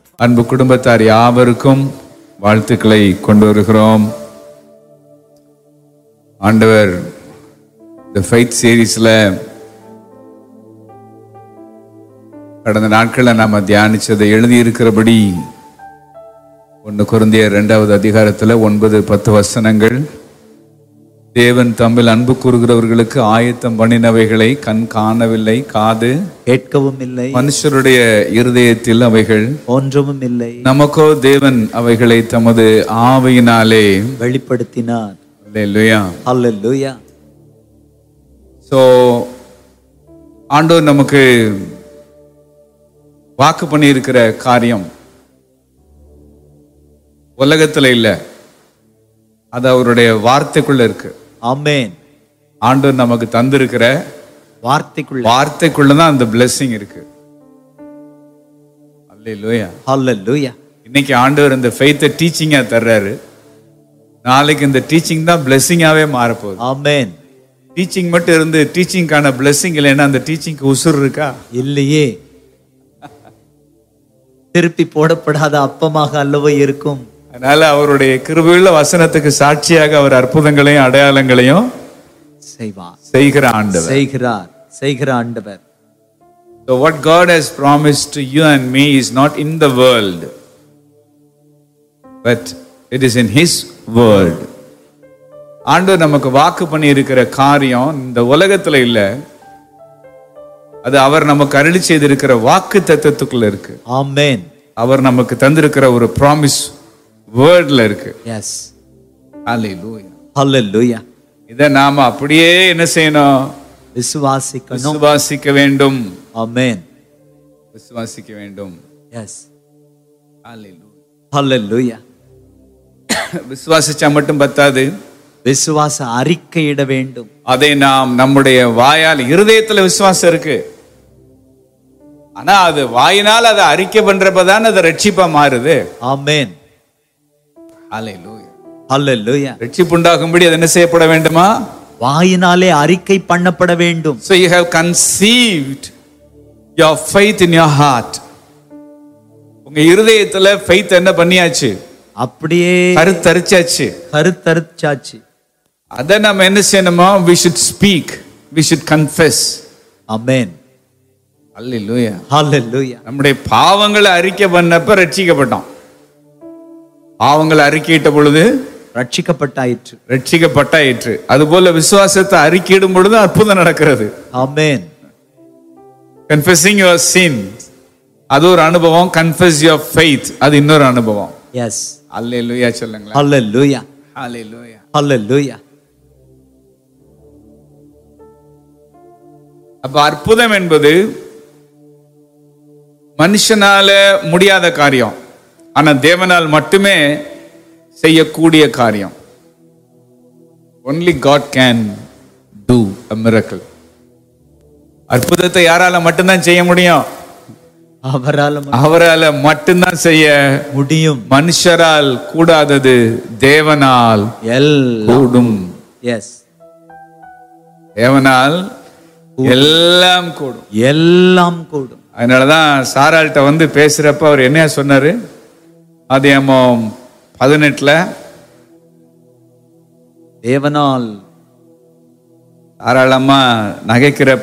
அன்பு குடும்பத்தார் யாவருக்கும் வாழ்த்துக்களை கொண்டு வருகிறோம் ஆண்டவர் இந்த ஃபைட் சீரீஸ்ல கடந்த நாட்களில் நாம தியானிச்சதை எழுதியிருக்கிறபடி ஒன்று குருந்திய இரண்டாவது அதிகாரத்தில் ஒன்பது பத்து வசனங்கள் தேவன் தம்மில் அன்பு கூறுகிறவர்களுக்கு ஆயத்தம் பண்ணினவைகளை கண் காணவில்லை காது கேட்கவும் இல்லை மனுஷருடைய இருதயத்தில் அவைகள் ஒன்றவும் இல்லை நமக்கோ தேவன் அவைகளை தமது ஆவையினாலே வெளிப்படுத்தினார் இல்லையா அல்லேலூயா ஸோ ஆண்டவர் நமக்கு வாக்கு பண்ணியிருக்கிற காரியம் உலகத்துல இல்ல அது அவருடைய வார்த்தைக்குள்ள இருக்கு ஆமென் ஆண்டவர் நமக்கு தந்திருக்கிற வார்த்தைக்குள்ள வார்த்தைக்குள்ள தான் அந்த blessing இருக்கு அல்லேலூயா அல்லேலூயா இன்னைக்கு ஆண்டவர் இந்த ஃபெய்த்தை டீச்சிங்கா தர்றாரு நாளைக்கு இந்த டீச்சிங் தான் பிளெஸ்ஸிங்காவே மாறப்போகுது ஆமென் டீச்சிங் மட்டும் இருந்து டீச்சிங்கான blessing இல்லைன்னா அந்த டீச்சிங்க்கு உசுர் இருக்கா இல்லையே திருப்பி போடப்படாத அப்பமாக அல்லவோ இருக்கும் அதனால அவருடைய கிருபையுள்ள வசனத்துக்கு சாட்சியாக அவர் அற்புதங்களையும் அடையாளங்களையும் செய்வார் செய்கிற ஆண்டவர் செய்கிறார் செய்கிற ஆண்டவர் So what God has promised to you and me is not in the world, but it is in His word. ஆண்டவர் நமக்கு வாக்கு பண்ணி இருக்கிற காரியம் இந்த உலகத்துல இல்ல அது அவர் நமக்கு அருளி செய்திருக்கிற வாக்கு தத்துவத்துக்குள்ள இருக்கு ஆமென் அவர் நமக்கு தந்திருக்கிற ஒரு ப்ராமிஸ் வேர்ட்ல இருக்கு எஸ் Hallelujah. அல்லேலூயா இதை நாம அப்படியே என்ன செய்யணும் விசுவாசிக்கணும் விசுவாசிக்க வேண்டும் ஆமென் விசுவாசிக்க வேண்டும் எஸ் Hallelujah. அல்லேலூயா விசுவாசிச்சா மட்டும் பத்தாது விசுவாச அறிக்கையிட வேண்டும் அதை நாம் நம்முடைய வாயால் இருதயத்துல விசுவாசம் இருக்கு ஆனா அது வாயினால் அதை அறிக்கை பண்றப்பதான் அது ரட்சிப்பா மாறுது ஆமென் Hallelujah. அல்லேலூயா ரட்சிப்பு உண்டாகும்படி அது என்ன செய்யப்பட வேண்டுமா வாயினாலே அறிக்கை பண்ணப்பட வேண்டும் So you have conceived your faith in your heart. உங்க இருதயத்துல faith என்ன பண்ணியாச்சு அப்படியே கருத்தரிச்சாச்சு கருத்தரிச்சாச்சு அதை நம்ம என்ன செய்யணுமா we should speak we should confess ஆமென் அல்லேலூயா ஹalleluya நம்முடைய பாவங்களை அறிக்கை பண்ணப்ப ரட்சிக்கப்பட்டோம் பாவங்களை அறிக்கையிட்ட பொழுது ரட்சிக்கப்பட்டாயிற்று ரட்சிக்கப்பட்டாயிற்று அதுபோல விசுவாசத்தை அறிக்கையிடும் பொழுது அற்புதம் நடக்கிறது ஆமென் கன்ஃபெஸிங் யுவர் sin அது ஒரு அனுபவம் கன்ஃபெஸ் யுவர் ஃபெய்த் அது இன்னொரு அனுபவம் எஸ் அல்லேலூயா சொல்லுங்களேன் ஹalleluya அல்லேலூயா ஹalleluya அப்ப அற்புதம் என்பது மனுஷனால முடியாத காரியம் ஆனா தேவனால் மட்டுமே செய்யக்கூடிய காரியம் only God can do a miracle அற்புதத்தை யாரால மட்டும்தான் செய்ய முடியும் அவரால ம- அவரால மட்டும்தான் செய்ய முடியும் மனுஷரால் கூடாதது தேவனால் எல்லாம் கூடும் எஸ் தேவனால் எல்லாம் கூடும் எல்லாம் கூடும் அதனாலதான் சாராள்கிட்ட வந்து பேசுறப்ப அவர் என்ன சொன்னாரு அதியமம் பதினெட்டுல தேவனால் தாராளமா நகைக்கிற